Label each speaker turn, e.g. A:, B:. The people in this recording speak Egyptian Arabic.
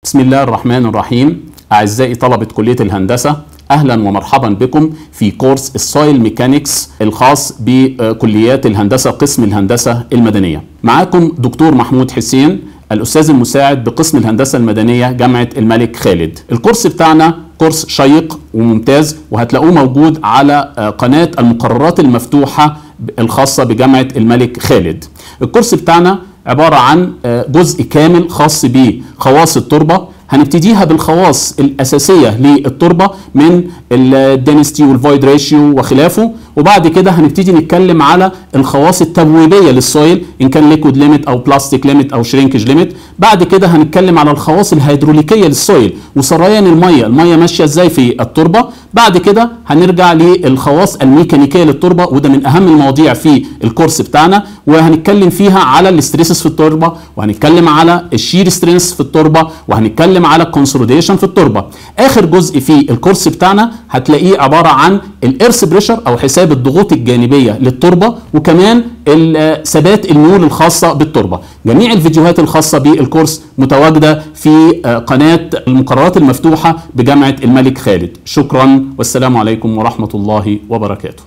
A: بسم الله الرحمن الرحيم أعزائي طلبة كلية الهندسة أهلا ومرحبا بكم في كورس السويل ميكانيكس الخاص بكليات الهندسة قسم الهندسة المدنية معاكم دكتور محمود حسين الأستاذ المساعد بقسم الهندسة المدنية جامعة الملك خالد الكورس بتاعنا كورس شيق وممتاز وهتلاقوه موجود على قناة المقررات المفتوحة الخاصة بجامعة الملك خالد الكورس بتاعنا عبارة عن جزء كامل خاص بخواص التربة هنبتديها بالخواص الأساسية للتربة من الدينستي والفويد ريشيو وخلافه وبعد كده هنبتدي نتكلم على الخواص التبويبية للسويل إن كان ليكويد ليميت أو بلاستيك ليميت أو شرينكج ليميت بعد كده هنتكلم على الخواص الهيدروليكية للسويل وسريان المية المية ماشية إزاي في التربة بعد كده هنرجع للخواص الميكانيكية للتربة وده من أهم المواضيع في الكورس بتاعنا وهنتكلم فيها على الاستريسس في التربة وهنتكلم على الشير سترينس في التربة وهنتكلم على الكونسوليديشن في التربة آخر جزء في الكورس بتاعنا هتلاقيه عبارة عن الإيرث بريشر أو حساب الضغوط الجانبية للتربة وكمان ثبات الميول الخاصة بالتربة جميع الفيديوهات الخاصة بالكورس متواجدة في قناة المقررات المفتوحة بجامعة الملك خالد شكرا والسلام عليكم ورحمة الله وبركاته